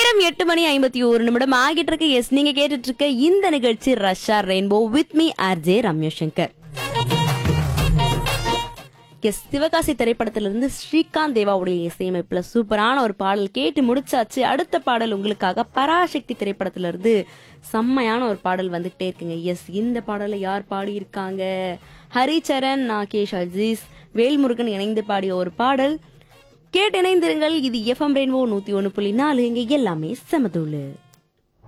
நேரம் எட்டு மணி ஐம்பத்தி ஒரு நிமிடம் ஆகிட்டு இருக்கு எஸ் நீங்க கேட்டுட்டு இருக்க இந்த நிகழ்ச்சி ரஷ்யா rainbow with me RJ Ramya Shankar yes Sivakasi திரைப்படத்திலிருந்து ஸ்ரீகாந்த் தேவாவுடைய இசையமைப்புல சூப்பரான ஒரு பாடல் கேட்டு முடிச்சாச்சு அடுத்த பாடல் உங்களுக்காக பராசக்தி திரைப்படத்திலிருந்து செம்மையான ஒரு பாடல் வந்துகிட்டே இருக்குங்க எஸ் இந்த பாடலை யார் பாடியிருக்காங்க ஹரிச்சரன் நாகேஷ் அஜீஸ் வேல்முருகன் இணைந்து பாடிய ஒரு பாடல் கேட்டு இணைந்திருங்கள் இது எஃப்எம் ரெயின்போ நூத்தி ஒன்னு புள்ளி நாலு இங்க எல்லாமே சமதூளு